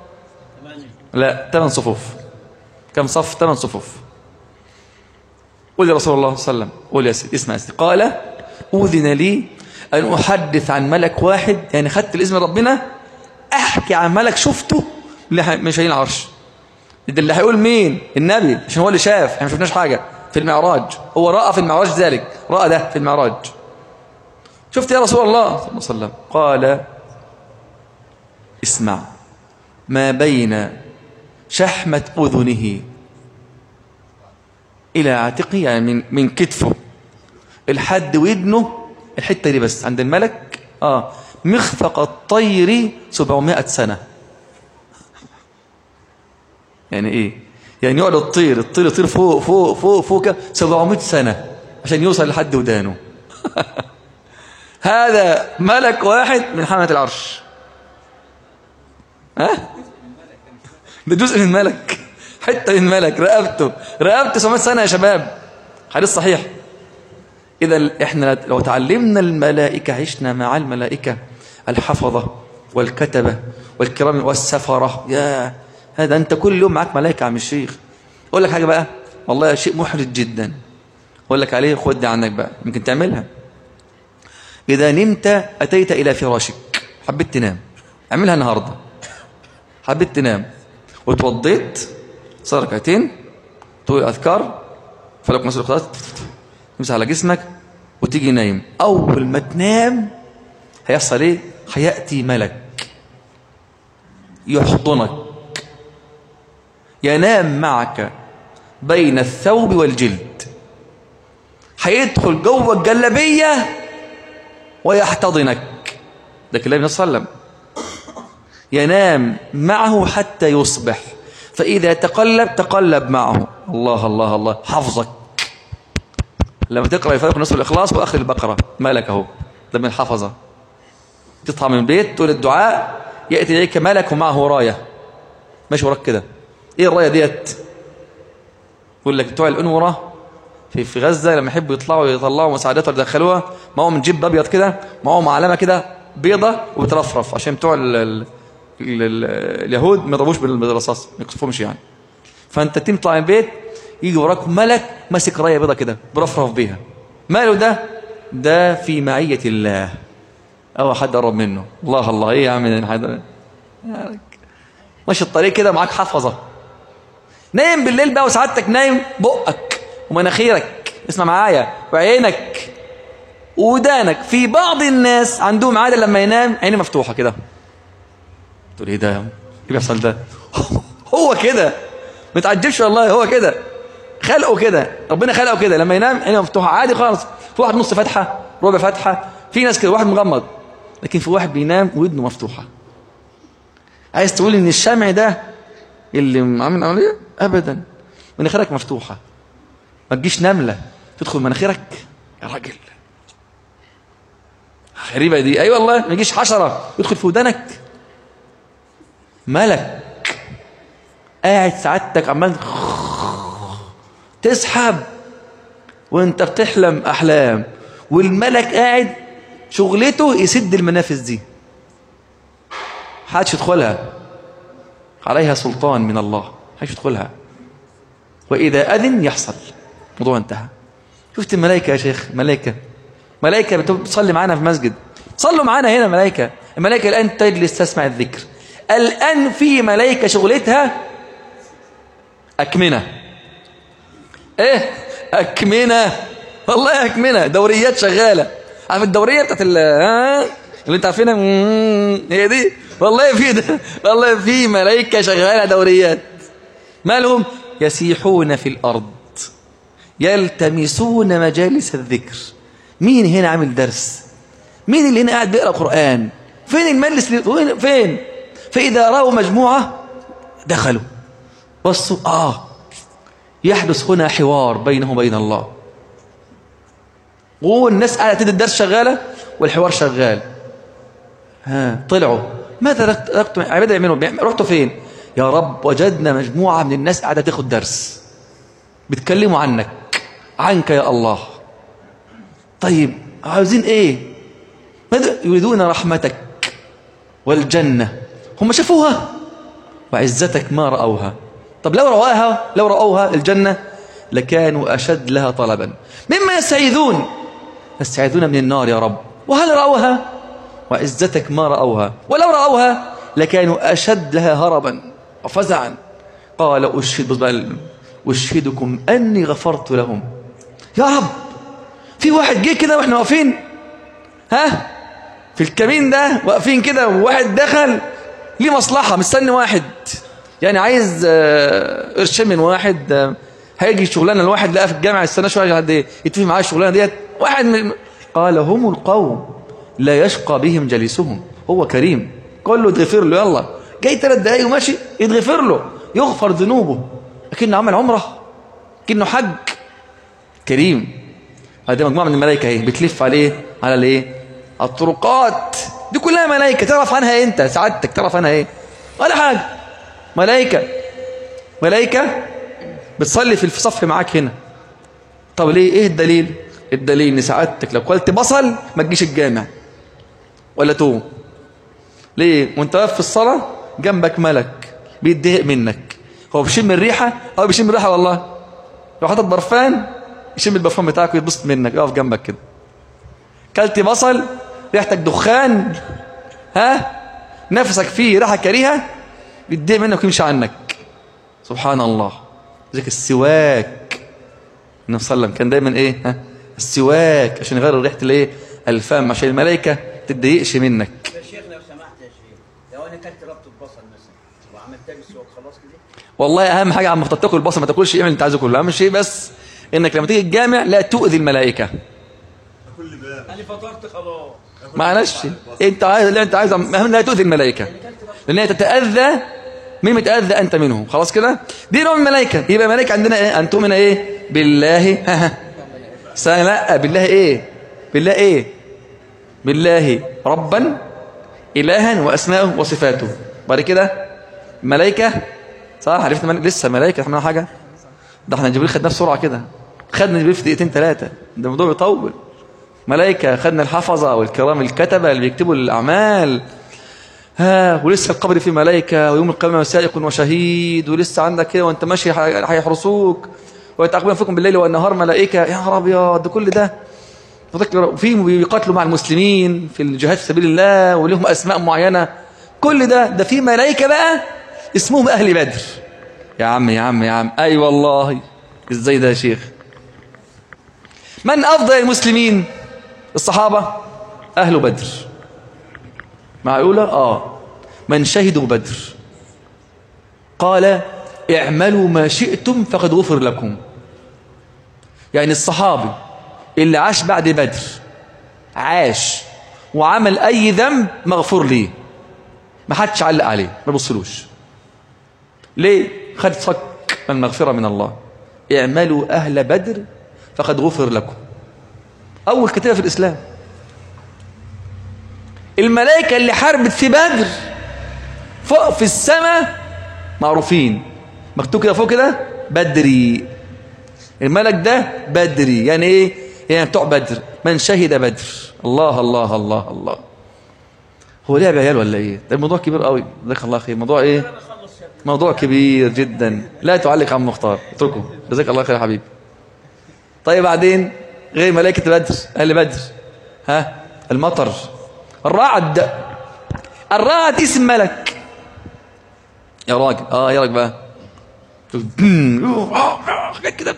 لا ثمان صفوف كم صف ثمان صفوف قول يا رسول الله صلى الله عليه وسلم قول يا سيدي اسمع يا سيدي قال أذن لي أن أحدث عن ملك واحد يعني خدت الإذن ربنا أحكي عن ملك شفته مش هين العرش ده اللي هيقول مين النبي عشان هو اللي شاف احنا ما شفناش حاجة في المعراج هو رأى في المعراج ذلك رأى ده في المعراج شفت يا رسول الله صلى الله عليه وسلم قال اسمع ما بين شحمة أذنه إلى عاتقه يعني من, من كتفه الحد ودنه الحتة دي بس عند الملك آه مخفق الطير 700 سنة يعني إيه يعني يقعد الطير الطير يطير فوق فوق فوق فوق 700 سنة عشان يوصل لحد ودانه هذا ملك واحد من حملة العرش ها ده جزء من ملك حتة من ملك رقبته رقبته 700 سنة يا شباب حديث صحيح إذا إحنا لو تعلمنا الملائكة عشنا مع الملائكة الحفظة والكتبة والكرام والسفرة يا هذا أنت كل يوم معاك ملائكة عم الشيخ أقول لك حاجة بقى والله شيء محرج جدا أقول لك عليه خد عنك بقى يمكن تعملها إذا نمت أتيت إلى فراشك حبيت تنام اعملها النهاردة حبيت تنام وتوضيت صار ركعتين تقول أذكار فلك مسؤول خلاص تمسح على جسمك وتيجي نايم أول ما تنام هيحصل إيه هيأتي ملك يحضنك ينام معك بين الثوب والجلد هيدخل جوه الجلبية ويحتضنك ده كلام النبي صلى الله عليه وسلم ينام معه حتى يصبح فإذا تقلب تقلب معه الله الله الله حفظك لما تقرأ الفرق نصف الإخلاص وآخر البقرة مالك اهو ده من حفظة تطلع من البيت تقول الدعاء يأتي إليك ملك ومعه راية ماشي وراك كده إيه الراية ديت يقول لك بتوع الأنورة في في غزة لما يحبوا يطلعوا يطلعوا مساعدات ويدخلوها معهم جيب أبيض كده معهم علامة كده بيضة وبترفرف عشان بتوع ال ال ال اليهود ما يضربوش بالرصاص ما يقصفهمش يعني فأنت تطلع من البيت يجي وراك ملك ماسك راية بيضة كده برفرف بيها ماله ده ده في معية الله أو حد قرب منه الله الله إيه يا عم حد ماشي الطريق كده معاك حفظة نايم بالليل بقى وسعادتك نايم بقك ومناخيرك اسمع معايا وعينك ودانك في بعض الناس عندهم عادة لما ينام عينه مفتوحة كده تقول ايه ده ايه بيحصل ده هو كده ما تعجبش والله هو كده خلقه كده ربنا خلقه كده لما ينام عينه مفتوحة عادي خالص في واحد نص فتحة ربع فتحة في ناس كده واحد مغمض لكن في واحد بينام ودنه مفتوحة عايز تقول ان الشمع ده اللي عامل عملية ابدا مناخيرك مفتوحة ما تجيش نملة تدخل مناخيرك يا راجل غريبة دي اي أيوة والله ما يجيش حشرة يدخل في ودانك ملك قاعد سعادتك عمال تسحب وانت بتحلم احلام والملك قاعد شغلته يسد المنافذ دي حدش يدخلها عليها سلطان من الله حدش يدخلها وإذا أذن يحصل الموضوع انتهى شفت الملائكة يا شيخ ملائكة ملائكة بتصلي معانا في مسجد صلوا معانا هنا ملائكة الملائكة الآن تجلس تسمع الذكر الآن في ملائكة شغلتها أكمنة إيه أكمنة والله أكمنة دوريات شغالة عارف الدورية بتاعت ال اللي انت عارفينها هي دي والله في ده والله في ملائكة شغالة دوريات مالهم يسيحون في الأرض يلتمسون مجالس الذكر مين هنا عامل درس مين اللي هنا قاعد بيقرأ قرآن فين المجلس اللي... فين فإذا رأوا مجموعة دخلوا بصوا آه يحدث هنا حوار بينه وبين الله والناس قاعدة تدي الدرس شغالة والحوار شغال ها طلعوا ماذا تركتم عبادة يعملوا رحتوا فين يا رب وجدنا مجموعة من الناس قاعدة تاخد درس بيتكلموا عنك عنك يا الله طيب عاوزين ايه ماذا يريدون رحمتك والجنة هم شافوها وعزتك ما رأوها طب لو رأوها لو رأوها الجنة لكانوا أشد لها طلبا مما يستعيذون يستعيذون من النار يا رب وهل رأوها وعزتك ما رأوها ولو رأوها لكانوا أشد لها هربا وفزعا قال أشهد أشهدكم أني غفرت لهم يا رب في واحد جه كده واحنا واقفين ها في الكمين ده واقفين كده وواحد دخل ليه مصلحة مستني واحد يعني عايز آه، قرش من واحد آه، هيجي شغلانه الواحد لقى في الجامعه يستنى شويه لحد يتفق معاه الشغلانه ديت واحد من قال هم القوم لا يشقى بهم جليسهم هو كريم كله يتغفر له يلا جاي ثلاث دقايق وماشي يتغفر له يغفر ذنوبه لكنه عمل عمره كأنه حج كريم هذه مجموعة من الملائكة اهي بتلف عليه على الايه الطرقات دي كلها ملائكة تعرف عنها إيه انت سعادتك تعرف عنها ايه ولا حاجة ملائكة ملائكة بتصلي في الصف معاك هنا طب ليه ايه الدليل الدليل ان سعادتك لو قلت بصل ما تجيش الجامع ولا توم ليه وانت واقف في الصلاة جنبك ملك بيتضايق منك هو بيشم الريحة هو بيشم الريحة والله لو حاطط برفان يشم البرفان بتاعك ويتبسط منك يقف جنبك كده كلت بصل ريحتك دخان ها نفسك فيه ريحة كريهة بيتضايق منك ويمشي عنك سبحان الله ذلك السواك النبي صلى الله عليه وسلم كان دايما ايه ها السواك عشان يغير ريحه الايه الفم عشان الملائكه تتضايقش منك يا شيخ لو سمحت يا شيخ لو انا كلت ربط البصل مثلا وعملتها بالسواك خلاص كده والله اهم حاجه عم تاكل البصل ما تاكلش ايه اللي انت عايزه كله اهم شيء بس انك لما تيجي الجامع لا تؤذي الملائكه انا فطرت خلاص معلش انت عايز لا انت عايز اهم لا تؤذي الملائكه لان هي تتاذى مين متاذى انت منهم خلاص كده دي نوع من الملائكه يبقى ملائكه عندنا ايه ان تؤمن ايه بالله سنة لا بالله ايه بالله ايه بالله ربا الها واسماءه وصفاته بعد كده ملائكه صح عرفنا ملائكة. لسه ملائكه احنا حاجه ده احنا جبريل خدناه بسرعه كده خدنا جبريل في دقيقتين ثلاثه ده الموضوع بيطول ملائكة خدنا الحفظة والكرام الكتبة اللي بيكتبوا الأعمال ها ولسه القبر فيه ملائكة ويوم القيامة سائق وشهيد ولسه عندك كده وانت ماشي هيحرسوك ويتعاقبون فيكم بالليل والنهار ملائكة يا نهار أبيض ده كل ده وفي بيقاتلوا مع المسلمين في الجهاد في سبيل الله ولهم أسماء معينة كل ده ده في ملائكة بقى اسمهم أهل بدر يا عم يا عم يا عم أي أيوة والله ازاي ده يا شيخ من أفضل المسلمين الصحابة أهل بدر معقولة آه من شهدوا بدر قال اعملوا ما شئتم فقد غفر لكم يعني الصحابي اللي عاش بعد بدر عاش وعمل أي ذنب مغفور ليه ما حدش علق عليه ما بصلوش ليه خد صك المغفرة من الله اعملوا أهل بدر فقد غفر لكم أول كتابة في الإسلام الملائكة اللي حاربت في بدر فوق في السماء معروفين مكتوب كده فوق كده بدري الملك ده بدري يعني ايه يعني بتوع بدر من شهد بدر الله الله الله الله هو ليه عيال ولا ايه ده الموضوع كبير قوي جزاك الله خير موضوع ايه موضوع كبير جدا لا تعلق عم مختار اتركه جزاك الله خير يا حبيبي طيب بعدين غير ملائكة بدر أهل بدر ها المطر الرعد الرعد اسم ملك يا راجل اه يا راجل بقى حاجات كده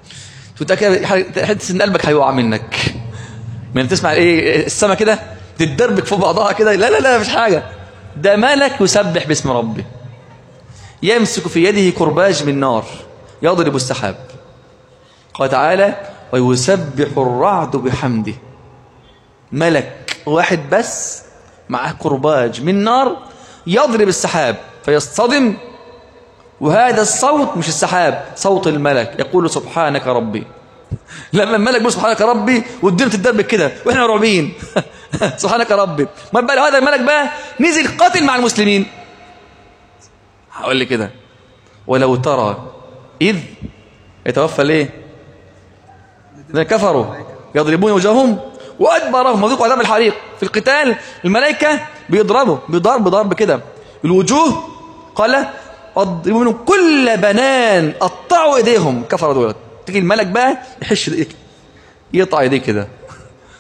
تحس ان قلبك هيقع منك من تسمع ايه السما كده تتدربك فوق بعضها كده لا لا لا مفيش حاجه ده ملك يسبح باسم ربه يمسك في يده كرباج من نار يضرب السحاب قال تعالى ويسبح الرعد بحمده ملك واحد بس معه كرباج من نار يضرب السحاب فيصطدم وهذا الصوت مش السحاب صوت الملك يقول سبحانك ربي لما الملك يقول سبحانك ربي والدنيا تتدربك كده واحنا مرعوبين سبحانك ربي ما بقى هذا الملك بقى نزل قاتل مع المسلمين هقول لي كده ولو ترى إذ يتوفى ليه الذين كفروا يضربون وجههم وأدبرهم وذوقوا عذاب الحريق في القتال الملائكة بيضربوا بضرب ضرب كده الوجوه قال اضربوا منهم كل بنان قطعوا ايديهم كفروا دولت تيجي الملك بقى يحش ايديك يقطع ايديه كده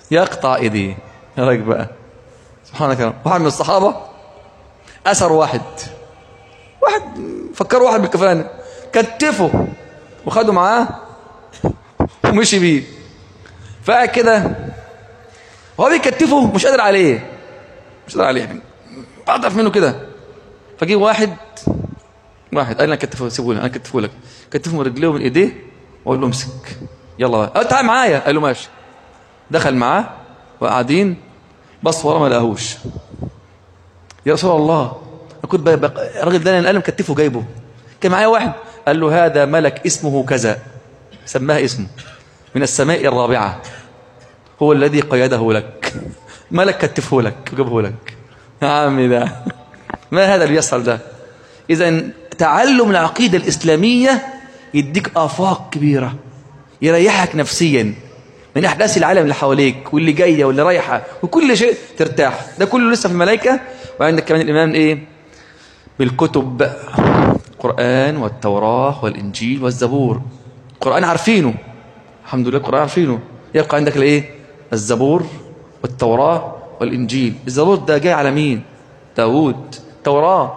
يقطع ايديه يا راجل بقى سبحانك يا رب واحد من الصحابة أسر واحد واحد فكروا واحد بالكفانة كتفه وخدوا معاه ومشي بيه فقعد كده وهو بيكتفه مش قادر عليه مش قادر عليه يعني اضعف منه كده فجي واحد واحد قال لي انا كتفه سيبه لي انا كتفه لك كتفه من رجليه ومن ايديه واقول له امسك يلا بقى قال تعال معايا قال له ماشي دخل معاه وقاعدين بص ورا ما لقاهوش يا رسول الله انا كنت بقى بقى الراجل ده انا مكتفه جايبه كان معايا واحد قال له هذا ملك اسمه كذا سماه اسمه من السماء الرابعه هو الذي قيده لك ملك كتفه لك وجابه لك يا عمي ده ما هذا اللي بيحصل ده اذا تعلم العقيده الاسلاميه يديك افاق كبيره يريحك نفسيا من احداث العالم اللي حواليك واللي جايه واللي رايحه وكل شيء ترتاح ده كله لسه في الملائكه وعندك كمان الايمان ايه بالكتب القران والتوراه والانجيل والزبور القران عارفينه الحمد لله القران عارفينه يبقى عندك الايه الزبور والتوراه والانجيل الزبور ده جاي على مين داوود التوراه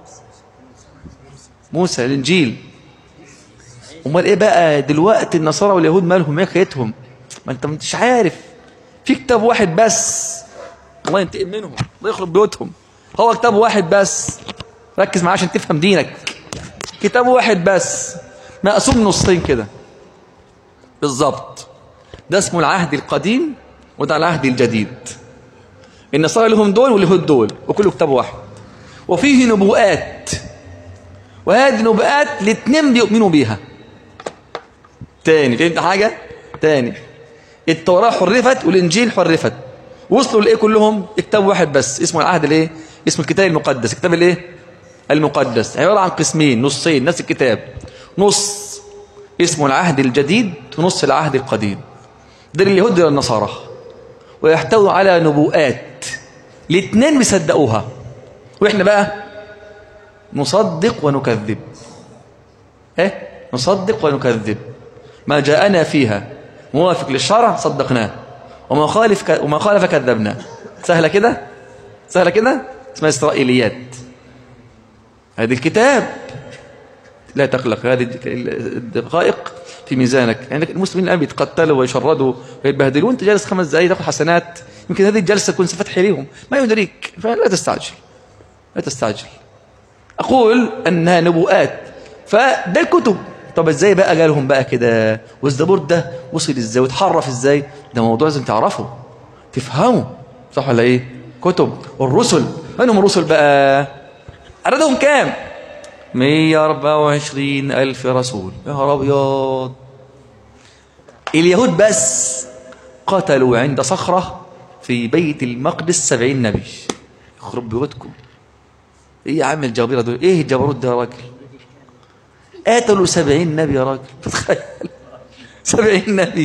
موسى الانجيل امال ايه بقى دلوقتي النصارى واليهود مالهم ايه حكايتهم ما انت مش عارف في كتاب واحد بس الله ينتقم منهم الله يخرب بيوتهم هو كتاب واحد بس ركز معاه عشان تفهم دينك كتاب واحد بس مقسوم نصين كده بالظبط ده اسمه العهد القديم وده العهد الجديد النصارى لهم دول واليهود دول وكله كتاب واحد وفيه نبوءات وهذه النبوءات الاثنين بيؤمنوا بيها تاني فهمت حاجة تاني التوراة حرفت والإنجيل حرفت وصلوا لإيه كلهم كتاب واحد بس اسمه العهد الإيه اسمه الكتاب المقدس الكتاب الإيه المقدس عبارة عن قسمين نصين نفس الكتاب نص اسمه العهد الجديد ونص العهد القديم ده اليهود والنصارى ويحتوي على نبوءات الاثنين بيصدقوها واحنا بقى نصدق ونكذب ايه نصدق ونكذب ما جاءنا فيها موافق للشرع صدقناه وما خالف ك... وما خالف كذبناه سهله كده سهله كده اسمها اسرائيليات هذه الكتاب لا تقلق هذه الدقائق في ميزانك يعني المسلمين الان بيتقتلوا ويشردوا ويتبهدلوا انت جالس خمس دقائق تاخذ حسنات يمكن هذه الجلسه تكون فتح ليهم ما يدريك فلا تستعجل لا تستعجل اقول انها نبوءات فده الكتب طب ازاي بقى جالهم بقى كده والزبور ده وصل ازاي واتحرف ازاي ده موضوع لازم تعرفه تفهمه صح ولا ايه كتب والرسل منهم الرسل بقى عددهم كام 124 ألف رسول يا نهار أبيض اليهود بس قتلوا عند صخرة في بيت المقدس سبعين نبي يخرب بيوتكم ايه يا عم الجبابرة دول ايه الجبروت ده يا راجل قتلوا سبعين نبي يا راجل تتخيل سبعين نبي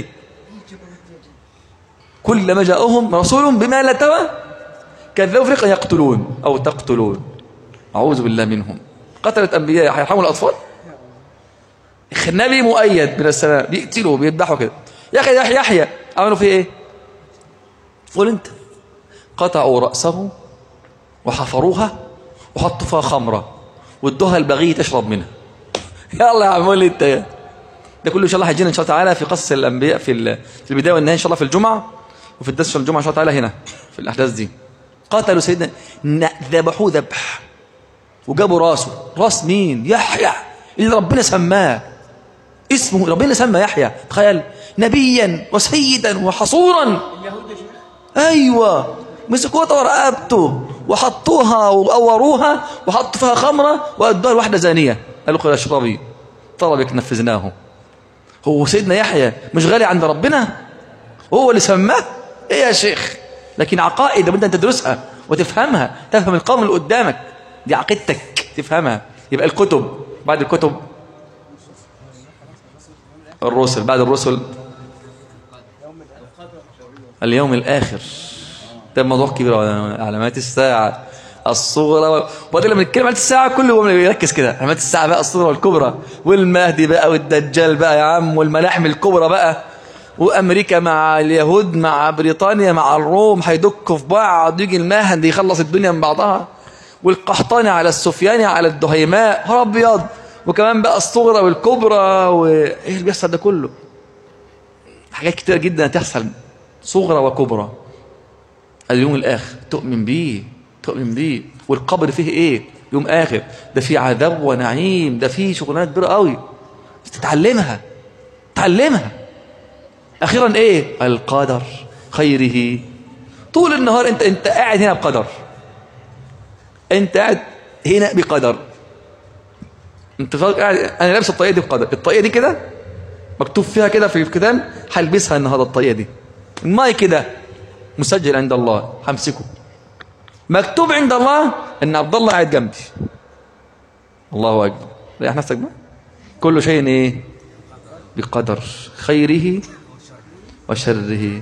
كلما جاءهم رسول بما لا توا كذبوا فريقا يقتلون أو تقتلون أعوذ بالله منهم قتلت أنبياء هيرحموا الأطفال النبي مؤيد من السماء بيقتلوا بيذبحوا كده يا أخي يحيى يحيى عملوا فيه إيه قول أنت قطعوا رأسه وحفروها وحطوا فيها خمرة وادوها البغي تشرب منها يلا يا عم قول لي انت ده كله ان شاء الله هيجينا ان شاء الله تعالى في قصص الانبياء في في البدايه والنهايه ان شاء الله في الجمعه وفي الدرس الجمعه ان شاء الله تعالى هنا في الاحداث دي قتلوا سيدنا ذبحوه ذبح وجابوا راسه راس مين يحيى اللي ربنا سماه اسمه ربنا سمى يحيى تخيل نبيا وسيدا وحصورا ايوه مسكوها ورقبته وحطوها وقوروها وحطوا فيها خمره وادوها لواحده زانيه قالوا خذ اشربي طلبك نفذناه هو سيدنا يحيى مش غالي عند ربنا هو اللي سماه ايه يا شيخ لكن عقائد بدنا تدرسها وتفهمها تفهم القوم اللي قدامك دي عقيدتك تفهمها يبقى الكتب بعد الكتب الرسل بعد الرسل اليوم الآخر ده موضوع كبير علامات الساعة الصغرى وبعدين لما نتكلم عن الساعة كله يركز كده علامات الساعة بقى الصغرى والكبرى والمهدي بقى والدجال بقى يا عم والملاحم الكبرى بقى وامريكا مع اليهود مع بريطانيا مع الروم هيدكوا في بعض يجي المهدي يخلص الدنيا من بعضها والقحطاني على السفياني على الدهيماء نهار ابيض وكمان بقى الصغرى والكبرى وايه اللي بيحصل ده كله حاجات كتير جدا هتحصل صغرى وكبرى اليوم الاخر تؤمن بيه تؤمن بيه والقبر فيه ايه يوم اخر ده فيه عذاب ونعيم ده فيه شغلانات كبيره قوي تتعلمها تعلمها اخيرا ايه القدر خيره طول النهار انت انت قاعد هنا بقدر انت قاعد هنا بقدر انت قاعد انا لابس الطاقيه دي بقدر الطاقيه دي كده مكتوب فيها كده في الكتاب هلبسها النهارده الطاقيه دي الماي كده مسجل عند الله همسكه مكتوب عند الله ان عبد الله قاعد جنبي الله اكبر ريح نفسك بقى كل شيء ايه بقدر خيره وشره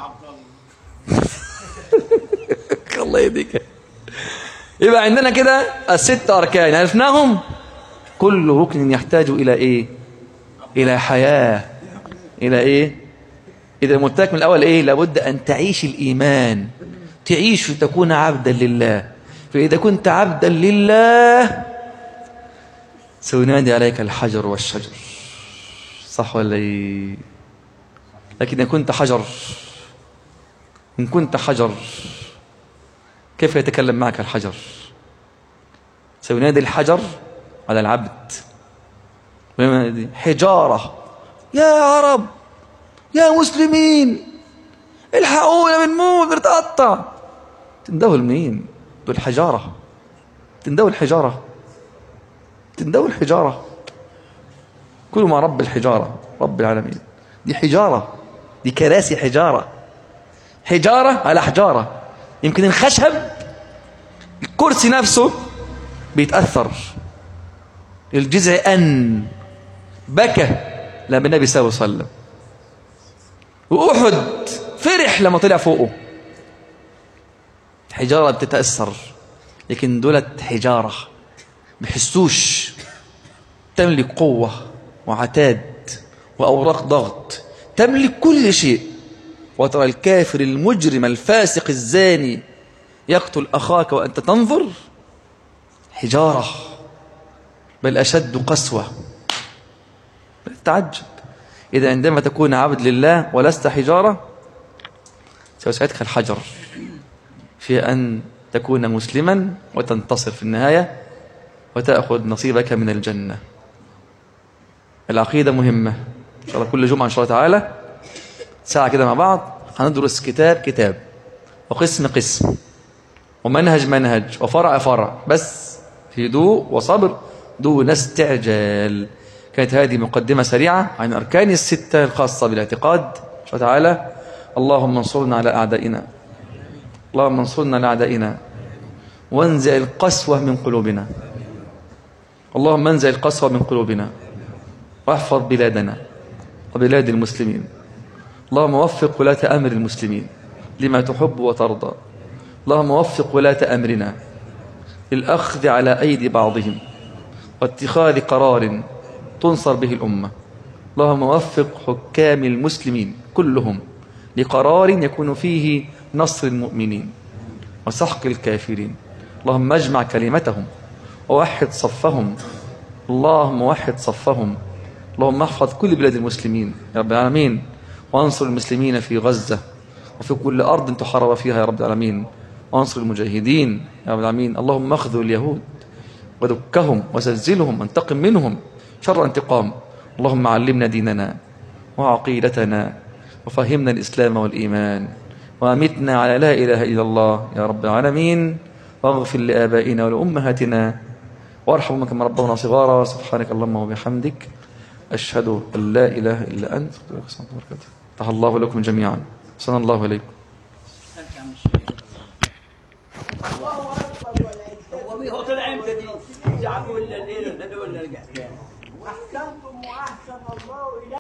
الله يهديك يبقى عندنا كده الست اركان عرفناهم كل ركن يحتاج الى ايه الى حياه الى ايه اذا قلت لك من الاول ايه لابد ان تعيش الايمان تعيش وتكون عبدا لله فاذا كنت عبدا لله سينادي عليك الحجر والشجر صح ولا ايه لكن ان كنت حجر ان كنت حجر كيف يتكلم معك الحجر سينادي الحجر على العبد حجارة يا عرب يا مسلمين الحقونا بنموت بنتقطع تندهوا لمين دول حجارة تندهوا الحجارة تندهوا الحجارة كلوا مع رب الحجارة رب العالمين دي حجارة دي كراسي حجارة حجارة على حجارة يمكن الخشب الكرسي نفسه بيتأثر الجذع أن بكى لما النبي صلى الله عليه وسلم وأحد فرح لما طلع فوقه حجارة بتتأثر لكن دولت حجارة بيحسوش تملك قوة وعتاد وأوراق ضغط تملك كل شيء وترى الكافر المجرم الفاسق الزاني يقتل أخاك وأنت تنظر حجارة بل أشد قسوة تعجب إذا عندما تكون عبد لله ولست حجارة سيسعدك الحجر في أن تكون مسلما وتنتصر في النهاية وتأخذ نصيبك من الجنة العقيدة مهمة إن شاء الله كل جمعة إن شاء الله تعالى ساعة كده مع بعض هندرس كتاب كتاب وقسم قسم ومنهج منهج وفرع فرع بس في هدوء وصبر دون استعجال كانت هذه مقدمة سريعة عن أركان الستة الخاصة بالاعتقاد إن شاء الله تعالى اللهم انصرنا على أعدائنا اللهم انصرنا على أعدائنا وانزع القسوة من قلوبنا اللهم انزع القسوة من قلوبنا واحفظ بلادنا وبلاد المسلمين اللهم وفق ولاة أمر المسلمين لما تحب وترضى اللهم وفق ولاة أمرنا للأخذ على أيدي بعضهم واتخاذ قرار تنصر به الأمة اللهم وفق حكام المسلمين كلهم لقرار يكون فيه نصر المؤمنين وسحق الكافرين اللهم اجمع كلمتهم ووحد صفهم اللهم وحد صفهم اللهم احفظ كل بلاد المسلمين يا رب العالمين وانصر المسلمين في غزة وفي كل أرض تحارب فيها يا رب العالمين وانصر المجاهدين يا رب العالمين اللهم اخذوا اليهود ودكهم وزلزلهم وانتقم منهم شر انتقام اللهم علمنا ديننا وعقيدتنا وفهمنا الإسلام والإيمان وأمتنا على لا إله إلا الله يا رب العالمين واغفر لآبائنا ولأمهاتنا وارحمهم كما ربونا صغارا سبحانك اللهم وبحمدك أشهد أن لا إله إلا أنت تحى الله لكم جميعا صلى الله عليكم هو طلع امتى دي؟ ولا الليله ولا ولا رجع أحسنتم وأحسن الله إليكم